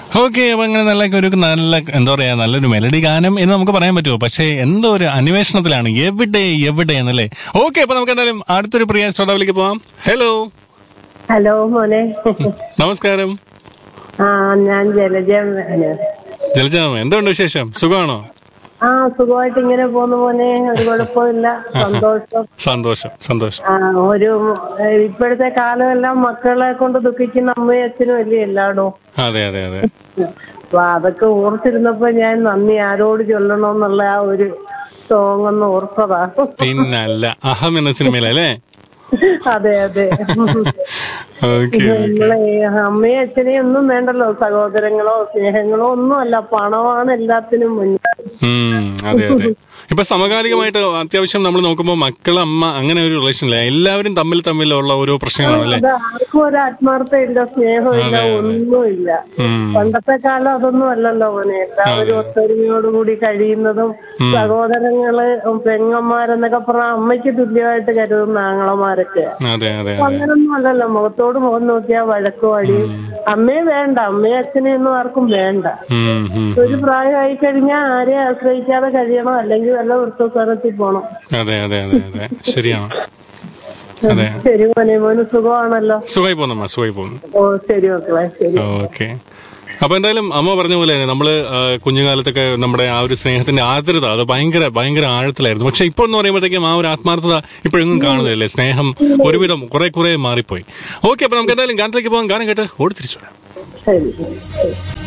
Okay അപ്പൊ അങ്ങനെ നല്ല ഒരു നല്ല എന്താ പറയാ നല്ലൊരു മെലഡി ഗാനം എന്ന് നമുക്ക് പറയാൻ പറ്റുമോ പക്ഷേ എന്തോ ഒരു അന്വേഷണത്തിലാണ് എവിടെ എവിടെ എന്നല്ലേ ഓക്കെ അപ്പൊ നമുക്ക് എന്തായാലും അടുത്തൊരു പ്രിയ ശ്രോതാവിലേക്ക് പോവാം ഹലോ ഹലോ മോനെ നമസ്കാരം ആ ഞാൻ ജലജ ജലജാമ എന്തുണ്ട് വിശേഷം സുഖമാണോ ആ സുഖമായിട്ട് ഇങ്ങനെ പോന്നു മോനെ ഒരു കുഴപ്പമില്ല സന്തോഷം സന്തോഷം സന്തോഷം ആ ഒരു ഏഹ്, ഇപ്പോഴത്തെ കാലമെല്ലാം മക്കളെ കൊണ്ട് ദുഃഖിക്കുന്ന അമ്മയും അച്ഛനും അല്ലേ എല്ലായിടും അതെ അതെ അതെ അപ്പൊ അതൊക്കെ ഓർത്തിരുന്നപ്പോ ഞാൻ നന്ദി ആരോട് ചൊല്ലണമെന്നുള്ള ആ ഒരു സോങ് ഒന്ന് ഓർത്തതാ പിന്നല്ല അഹം എന്ന സിനിമയിലല്ലേ അതെ അതെ ഓക്കെ നമ്മളെ അമ്മയും അച്ഛനെയും ഒന്നും വേണ്ടല്ലോ സഹോദരങ്ങളോ സ്നേഹങ്ങളോ ഒന്നുമല്ല പണമാണ് എല്ലാത്തിനും മുന്നിൽ ഉം, അതെ അതെ ഇപ്പൊ സമകാലികമായിട്ട് അത്യാവശ്യം നമ്മൾ നോക്കുമ്പോൾ മക്കൾ അമ്മ അങ്ങനെ ഒരു റിലേഷൻ ഇല്ല എല്ലാവരും തമ്മിൽ തമ്മിലുള്ള ഓരോ പ്രശ്നങ്ങളാണ് അല്ലേ അത് ആർക്കും ഒരു ആത്മാർത്ഥമില്ല സ്നേഹമില്ല അതെ, അതെ. ഒന്നുമില്ല ഉം. പണ്ടത്തെ കാലം അതൊന്നും അല്ലല്ലോ മോനെ എല്ലാവരും ഒത്തൊരുമയോടുകൂടി കഴിയുന്നതും സഹോദരങ്ങള് പെങ്ങന്മാരെന്നൊക്കെ പറഞ്ഞ അമ്മയ്ക്ക് തുല്യമായിട്ട് കരുതുന്ന ആങ്ങളമാരൊക്കെ അതെ അതെ അപ്പൊ അതെ അങ്ങനൊന്നും അല്ലല്ലോ മുഖത്തോട് മുഖം നോക്കിയാൽ വഴക്കും അടിയും അമ്മയെ വേണ്ട അമ്മയും അച്ഛനെ ഒന്നും ആർക്കും വേണ്ട ഉം, ഉം. ഒരു പ്രായമായി കഴിഞ്ഞാൽ ആരെയും ആശ്രയിക്കാതെ കഴിയണം അല്ലെങ്കിൽ വല്ല വൃത്തസ്ഥാനത്തിൽ പോണം അതെ അതെ അതെ അതെ ശരിയാണ് അതെ ശരി മോനെ മോന് സുഖമാണല്ലോ സുഖമായി പോകുന്നമ്മ സുഖമായി പോകുന്നു ഓ ശരി മക്കളെ ശരി ഓക്കെ അപ്പൊ എന്തായാലും അമ്മ പറഞ്ഞ പോലെ തന്നെ നമ്മള് ആ, കുഞ്ഞുകാലത്തൊക്കെ നമ്മുടെ ആ ഒരു സ്നേഹത്തിന്റെ ആർദ്രത അത് ഭയങ്കര ഭയങ്കര ആഴത്തിലായിരുന്നു പക്ഷെ ഇപ്പോൾ എന്ന് പറയുമ്പോഴത്തേക്കും ആ ഒരു ആത്മാർത്ഥത ഇപ്പോഴെങ്ങും കാണുന്നില്ലേ സ്നേഹം ഒരുവിധം കുറെ കുറെ മാറിപ്പോയി ഓക്കെ അപ്പൊ നമുക്ക് എന്തായാലും ഗാനത്തിലേക്ക് പോകാം ഗാനം കേട്ട് ഓടി തിരിച്ചു വരാം ശരി